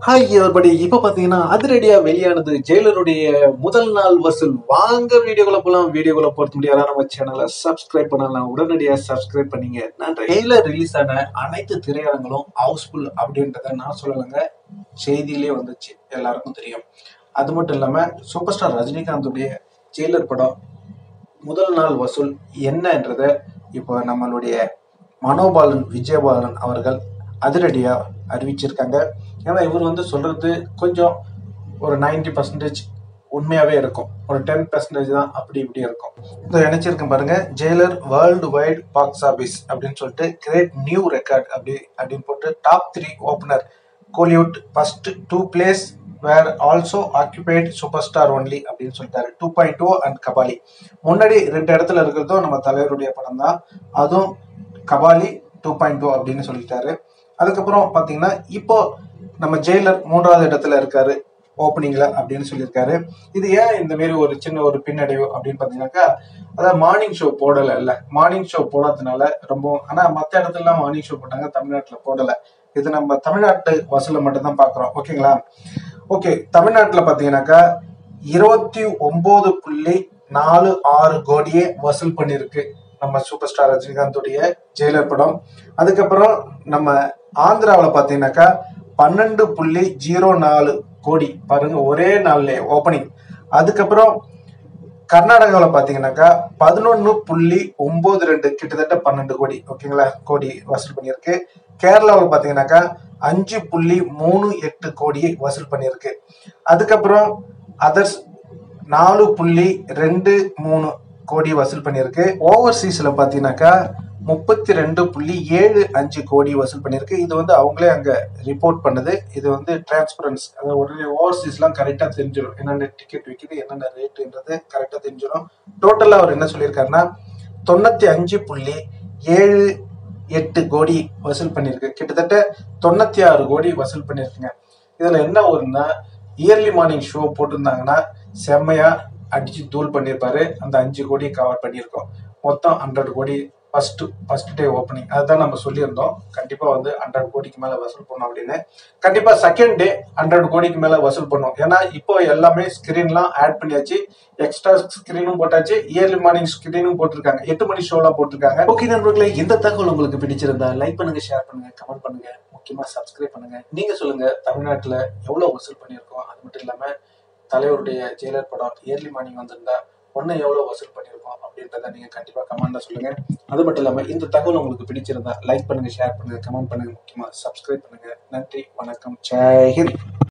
hi everybody இப்போ பார்த்தீங்கன்னா அதிரடியாக வெளியானது ஜெயிலருடைய முதல் நாள் வசூல் வாங்க வீடியோக்குள்ள போகலாம் வீடியோக்குள்ள பொறுத்த முடியாத நம்ம சேனலை சப்ஸ்கிரைப் பண்ணலாம் உடனடியாக சப்ஸ்கிரைப் பண்ணீங்க நன்றி ஜெயிலர் ரிலீஸ் ஆன அனைத்து திரையரங்களும் ஹவுஸ்ஃபுல் அப்படின்றத நான் சொல்லலைங்க செய்தியிலே வந்துச்சு எல்லாருக்கும் தெரியும் அது மட்டும் இல்லாமல் சூப்பர் ஸ்டார் ரஜினிகாந்துடைய ஜெயிலர் படம் முதல் நாள் வசூல் என்னன்றத இப்போ நம்மளுடைய மனோபாலன் விஜயபாலன் அவர்கள் அதிரடியாக அறிவிச்சிருக்காங்க ஏன்னா இவர் வந்து சொல்றது கொஞ்சம் ஒரு 90% பர்சன்டேஜ் உண்மையாவே இருக்கும் ஒரு டென் பர்சன்டேஜ் தான் அப்படி இப்படி இருக்கும் இதை நினைச்சிருக்கேன் பாருங்க Jailer world wide box office அப்படின்னு சொல்லிட்டு கிரேட் நியூ ரெக்கார்ட் அப்படி அப்படின்னு போட்டு top three opener Kollywood first two place where also occupied super star only அப்படின்னு சொல்லிட்டாரு two point two and Kabali முன்னாடி ரெண்டு இடத்துல இருக்கிறதும் நம்ம தலைவருடைய படம் தான் அதுவும் கபாலி டூ பாயிண்ட் டூ அப்படின்னு சொல்லிட்டாரு அதுக்கப்புறம் பார்த்தீங்கன்னா இப்போ நம்ம ஜெயிலர் மூன்றாவது இடத்துல இருக்காரு ஓப்பனிங்ல அப்படின்னு சொல்லியிருக்காரு இது ஏன் இந்த மாரி ஒரு சின்ன ஒரு பின்னடைவு அப்படின்னு பார்த்தீங்கன்னாக்கா அதாவது மார்னிங் ஷோ போடலை இல்ல மார்னிங் ஷோ போடாததுனால ரொம்ப ஆனா மற்ற இடத்துலலாம் மார்னிங் ஷோ போட்டாங்க தமிழ்நாட்டில் போடலை இது நம்ம தமிழ்நாட்டு வசூலை மட்டும் தான் பார்க்குறோம் ஓகேங்களா ஓகே தமிழ்நாட்டில் பார்த்தீங்கன்னாக்கா இருபத்தி ஒன்பது புள்ளி நாலு ஆறு கோடியே வசூல் பண்ணியிருக்கு நம்ம சூப்பர் ஸ்டார் ரஜினிகாந்துடைய ஜெயிலர் படம் அதுக்கப்புறம் நம்ம ஆந்திராவில் பார்த்தீங்கன்னாக்கா பன்னெண்டு புள்ளி ஜீரோ நாலு கோடி பாருங்க ஒரே நாள்ல ஓப்பனிங் அதுக்கப்புறம் கர்நாடகாவில் பார்த்தீங்கன்னாக்கா பதினொன்று புள்ளி ஒம்பது ரெண்டு கிட்டத்தட்ட பன்னெண்டு கோடி ஓகேங்களா கோடி வசூல் பண்ணியிருக்கு கேரளாவில் பார்த்தீங்கன்னாக்கா அஞ்சு புள்ளி மூணு எட்டு கோடியை வசூல் பண்ணியிருக்கு அதுக்கப்புறம் அதர்ஸ் நாலு புள்ளி ரெண்டு மூணு கோடி வசூல் பண்ணியிருக்கு ஓவர்சீஸ்ல பார்த்தீங்கன்னாக்கா முப்பத்தி ரெண்டு புள்ளி ஏழு அஞ்சு கோடி வசூல் பண்ணியிருக்கு இது வந்து அவங்களே அங்க ரிப்போர்ட் பண்ணுது இது வந்து டிரான்ஸ்பரன்ஸ் அதாவது உடனே ஓவர்சீஸ்லாம் கரெக்டாக தெரிஞ்சிடும் என்னென்ன டிக்கெட் விற்கிது என்னென்ன ரேட்டுன்றது கரெக்டாக தெரிஞ்சிடும் டோட்டலாக அவர் என்ன சொல்லியிருக்காருன்னா தொண்ணூற்றி அஞ்சு புள்ளி ஏழு எட்டு கோடி வசூல் பண்ணியிருக்கு கிட்டத்தட்ட தொண்ணூற்றி ஆறு கோடி வசூல் பண்ணியிருக்குங்க இதில் என்ன ஒருன்னா இயர்லி மார்னிங் ஷோ போட்டிருந்தாங்கன்னா செம்மையா அடிச்சு தூள் பண்ணியிருப்பாரு அந்த அஞ்சு கோடி கவர் பண்ணியிருக்கோம் மொத்தம் ஹண்ட்ரட் கோடி ஃபர்ஸ்ட் ஃபர்ஸ்ட் டே ஓப்பனிங் அதுதான் நம்ம சொல்லியிருந்தோம் கண்டிப்பா வந்து ஹண்ட்ரட் கோடிக்கு மேல வசூல் பண்ணோம் அப்படின்னு கண்டிப்பா செகண்ட் டே ஹண்ட்ரட் கோடிக்கு மேல வசூல் பண்ணோம் ஏன்னா இப்போ எல்லாமே ஸ்கிரீன்லாம் ஆட் பண்ணியாச்சு எக்ஸ்ட்ரா ஸ்கிரீனும் போட்டாச்சு இயர்லி மார்னிங் ஸ்கிரீனும் போட்டிருக்காங்க எட்டு மணி ஷோலாம் போட்டிருக்காங்க ஓகே நண்பர்களே இந்த தகவல் உங்களுக்கு பிடிச்சிருந்தா லைக் பண்ணுங்க ஷேர் பண்ணுங்க கமெண்ட் பண்ணுங்க முக்கியமா சப்ஸ்கிரைப் பண்ணுங்க நீங்க சொல்லுங்க தமிழ்நாட்டுல எவ்வளவு வசூல் பண்ணியிருக்கோம் அது மட்டும் இல்லாம தலைவருடைய ஜெயிலர் படம் இயர்லி மார்னிங் வந்திருந்தா ஒன்று எவ்வளோ வசூல் பண்ணியிருக்கோம் அப்படின்றத நீங்கள் கண்டிப்பாக கமெண்ட்டில் சொல்லுங்கள் அது மட்டும் இல்லாமல் இந்த தகவல் உங்களுக்கு பிடிச்சிருந்தா லைக் பண்ணுங்கள் ஷேர் பண்ணுங்கள் கமெண்ட் பண்ணுங்கள் முக்கியமாக சப்ஸ்கிரைப் பண்ணுங்கள் நன்றி வணக்கம் ஜெய் ஹிந்த்